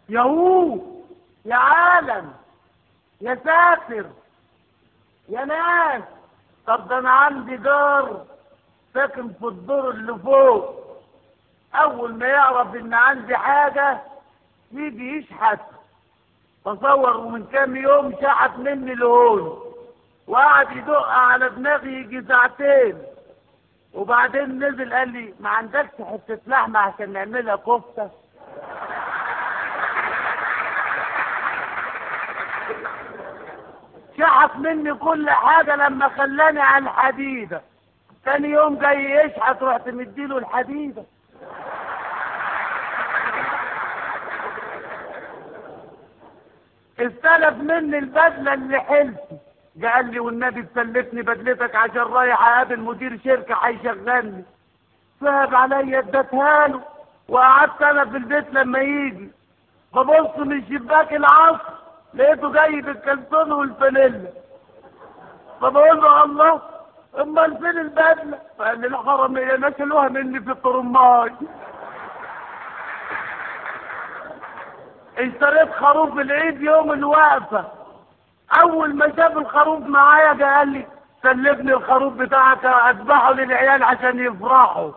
يا هو يا عالم يا سافر يا ناس طب ده انا عندي دار ساكن في الدور اللي فوق اول ما يعرف ان عندي حاجة يجي يشحت تصور ومن كام يوم شحت مني لهون وقعد يدق على دماغي يجي ساعتين وبعدين نزل قال لي ما عندكش حتة لحمة عشان نعملها كفتة شحت مني كل حاجة لما خلاني على الحديدة تاني يوم جاي يشحت رحت مديله الحديدة استلف مني البدلة اللي حلتي قال لي والنبي تسلفني بدلتك عشان رايح اقابل مدير شركة هيشغلني صعب عليا اديتها له وقعدت انا في البيت لما يجي ببص من شباك العصر لقيته جاي بالكلسون والفانيلا فبقول له الله امال فين البدله؟ فقال لي الحراميه نشلوها مني في الطرماي اشتريت خروف العيد يوم الوقفه اول ما شاف الخروف معايا جه قال لي سلفني الخروف بتاعك اذبحه للعيال عشان يفرحوا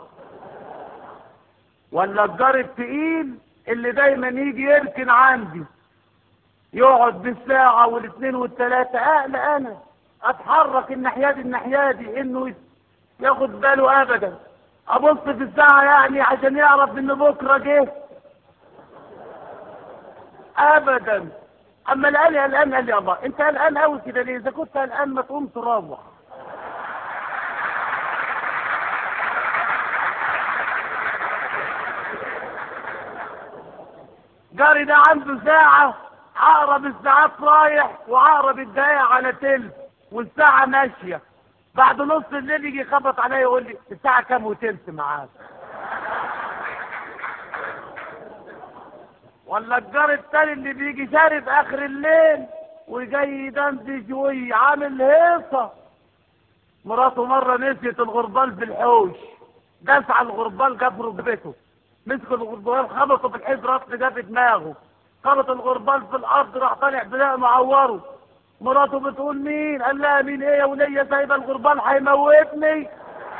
ولا الجار التقيل اللي دايما يجي يركن عندي يقعد بالساعة والاثنين والثلاثة اقلق انا اتحرك الناحية دي الناحية دي انه ياخد باله ابدا ابص في الساعة يعني عشان يعرف ان بكرة جه ابدا اما الان قلقان قال لي الله انت قلقان قوي كده ليه اذا كنت قلقان ما تقوم تروح جاري ده عنده ساعة عقرب الساعات رايح وعقرب الدقايق على تلت والساعة ماشية بعد نص الليل يجي يخبط عليا يقول لي الساعة كام وتلت معاك ولا الجار التاني اللي بيجي شارب اخر الليل وجاي يدندش وعامل هيصة مراته مرة نسيت الغربال في الحوش داس على الغربال جاب ركبته مسك الغربال خبطه في الحيط راسه جاب دماغه خبط الغربال في الارض راح طالع بلاء معوره مراته بتقول مين قال لها مين ايه يا ولية سايبه الغربال هيموتني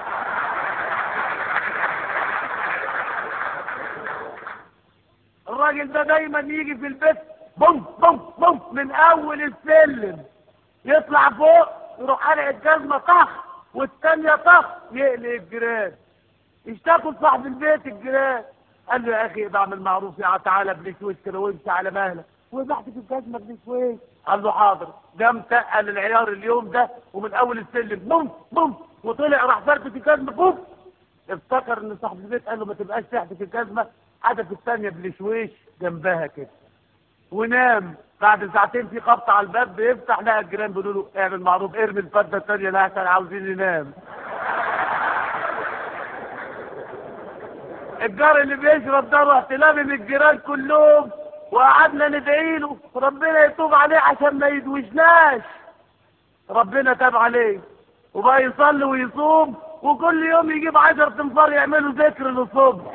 الراجل ده دايما يجي في البيت بوم بوم بوم من اول السلم يطلع فوق يروح قلع الجزمه طخ والثانيه طخ يقلق الجيران اشتكوا صاحب البيت الجيران قال له يا اخي بعمل معروف يا تعالى بلشويش كده وامشي على مهلك وزحت في الجزمه بلشويش قال له حاضر قام تقل العيار اليوم ده ومن اول السلم بوم بوم وطلع راح فرد في الجزمه بوم افتكر ان صاحب البيت قال له ما تبقاش تحت في الجزمه حدث الثانيه بلشويش جنبها كده ونام بعد ساعتين في خبط على الباب بيفتح لقى الجيران بيقولوا له اعمل معروف ارمي الفده الثانيه لا عشان عاوزين ينام الجار اللي بيشرب ده رحت لامم الجيران كلهم وقعدنا ندعي له ربنا يتوب عليه عشان ما يدوشناش ربنا تاب عليه وبقى يصلي ويصوم وكل يوم يجيب عشر تنفار يعملوا ذكر للصبح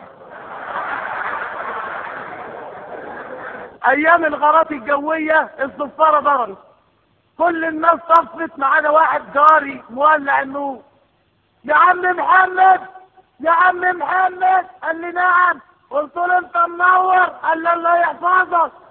ايام الغارات الجوية الصفارة ضربت كل الناس طفت ما عدا واحد جاري مولع النور يا عم محمد يا عم محمد قال لي نعم قلت له انت منور قال لي الله يحفظك